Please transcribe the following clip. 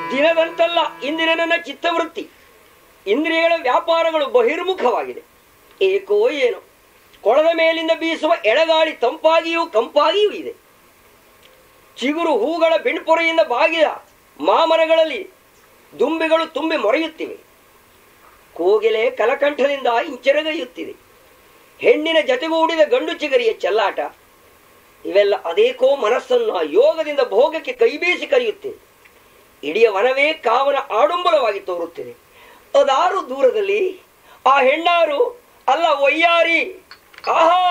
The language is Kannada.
ದಿನದಂತಲ್ಲ ಇಂದಿನ ನನ್ನ ಚಿತ್ತವೃತ್ತಿ ಇಂದ್ರಿಯಗಳ ವ್ಯಾಪಾರಗಳು ಬಹಿರ್ಮುಖವಾಗಿದೆ ಏಕೋ ಏನೋ ಕೊಳದ ಮೇಲಿಂದ ಬೀಸುವ ಎಳಗಾಳಿ ತಂಪಾಗಿಯೂ ಕಂಪಾಗಿಯೂ ಇದೆ ಚಿಗುರು ಹೂಗಳ ಬಿಣ್ಪೊರೆಯಿಂದ ಬಾಗಿದ ಮಾಮರಗಳಲ್ಲಿ ದುಂಬಿಗಳು ತುಂಬಿ ಮೊರೆಯುತ್ತಿವೆ ಕೋಗಿಲೆ ಕಲಕಂಠದಿಂದ ಇಂಚರಗೈಯುತ್ತಿದೆ ಹೆಣ್ಣಿನ ಜತೆಗೂಡಿದ ಗಂಡು ಚಿಗರಿಯ ಚೆಲ್ಲಾಟ ಇವೆಲ್ಲ ಅದೇಕೋ ಮನಸ್ಸನ್ನು ಆ ಯೋಗದಿಂದ ಭೋಗಕ್ಕೆ ಕೈಬೀಸಿ ಕರೆಯುತ್ತಿದೆ ಇಡೀ ವನವೇ ಕಾವನ ಆಡಂಬರವಾಗಿ ತೋರುತ್ತಿದೆ ಅದಾರು ದೂರದಲ್ಲಿ ಆ ಹೆಣ್ಣಾರು ಅಲ್ಲ ಒಯ್ಯಾರಿ ಆಹಾ